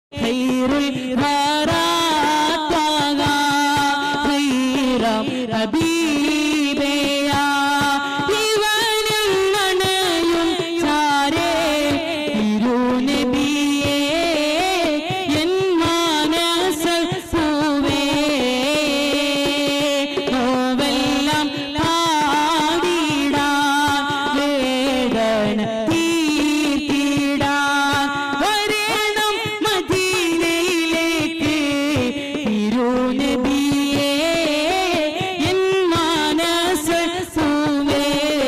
ഖൈറുൽ വറാത്തക ഖൈറം ഹബീബേയ ഇവനും മണയും ചാരേ തിരുനബിയേ എൻ മാനസൽ പൂവേ നോവെല്ലാം പാടിടാൻ വേദന തീർത്തിടാൻ വരണം മദീനയിലേക്ക് തിരുനബിയേ എൻ മാനസൽ പൂവേ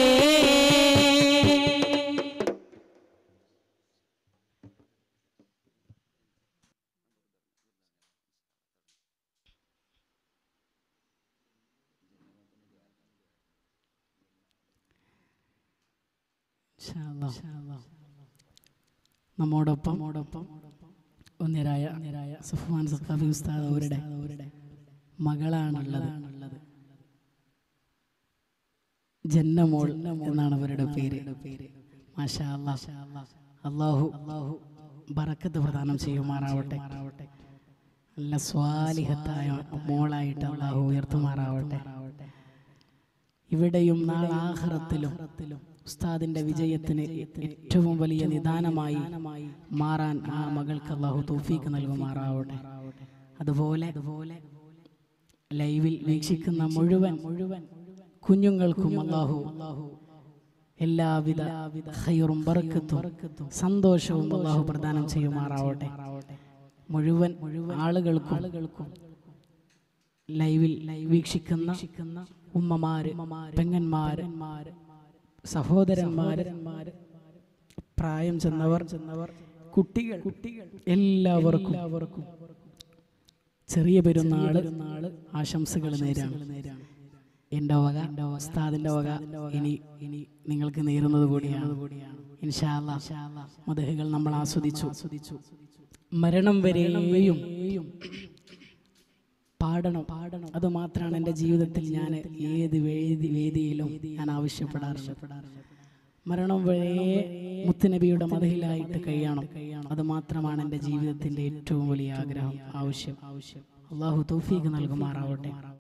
നമ്മോടൊപ്പം നമ്മോടൊപ്പം ഒന്നിരായ ഒന്നിരായ സുഫ്മാൻ സഖാബി ഉസ്താദ് അവരുടെ അവരുടെ മകളാണുള്ളത് ജന്നമോൾ എന്നാണ് അവരുടെ പേര് മാഷാ അല്ലാ. അല്ലാഹു അല്ലാഹു ബറക്കത്ത് പ്രദാനം ചെയ്യുമാറാവട്ടെ നല്ല സ്വാലിഹത്തായ മോളായിട്ട് അള്ളാഹു ഉയർത്തുമാറാവട്ടെ ഇവിടെയും നാളെ ആഖിറത്തിലും ഉസ്താദിന്റെ വിജയത്തിന് ഏറ്റവും വലിയ നിദാനമായി മാറാൻ ആ മകൾക്ക് അള്ളാഹു തൗഫീക്ക് നൽകുമാറാവട്ടെ അതുപോലെ അതുപോലെ ലൈവിൽ വീക്ഷിക്കുന്ന മുഴുവൻ മുഴുവൻ കുഞ്ഞുങ്ങൾക്കും അള്ളാഹു എല്ലാവിധ ഖൈറും ബറക്കത്തും സന്തോഷവും അള്ളാഹു പ്രദാനം ചെയ്യുമാറാവട്ടെ മുഴുവൻ മുഴുവൻ ആളുകൾക്കും ആളുകൾക്കും ലൈവിൽ വീക്ഷിക്കുന്ന ഉമ്മമാര് പെങ്ങന്മാര് സഹോദരന്മാര് പ്രായം ചെന്നവർ ചെന്നവർ കുട്ടികൾ കുട്ടികൾ എല്ലാവർക്കും എല്ലാവർക്കും ചെറിയ പെരുന്നാള് ആശംസകൾ നേരാണ് എൻ്റെ വക എൻ്റെ ഉസ്താദിൻ്റെ വക ഇനി ഇനി നിങ്ങൾക്ക് നേരുന്നത് കൂടിയാണ് ഇൻഷാല്ല മതഹുകൾ നമ്മൾ ആസ്വദിച്ചു ആസ്വദിച്ചു മരണം വരെയും പാടണം പാടണം അത് മാത്രമാണ് എൻ്റെ ജീവിതത്തിൽ ഞാൻ ഏത് വേദി വേദിയിലും ഞാൻ ആവശ്യപ്പെടാറുണ്ട് മരണം വരെ മുത്തുനബിയുടെ മതഹിലായിട്ട് കഴിയണം അത് മാത്രമാണ് എൻ്റെ ജീവിതത്തിൻ്റെ ഏറ്റവും വലിയ ആഗ്രഹം ആവശ്യം ആവശ്യം അള്ളാഹു തൗഫീഖ് നൽകുമാറാവട്ടെ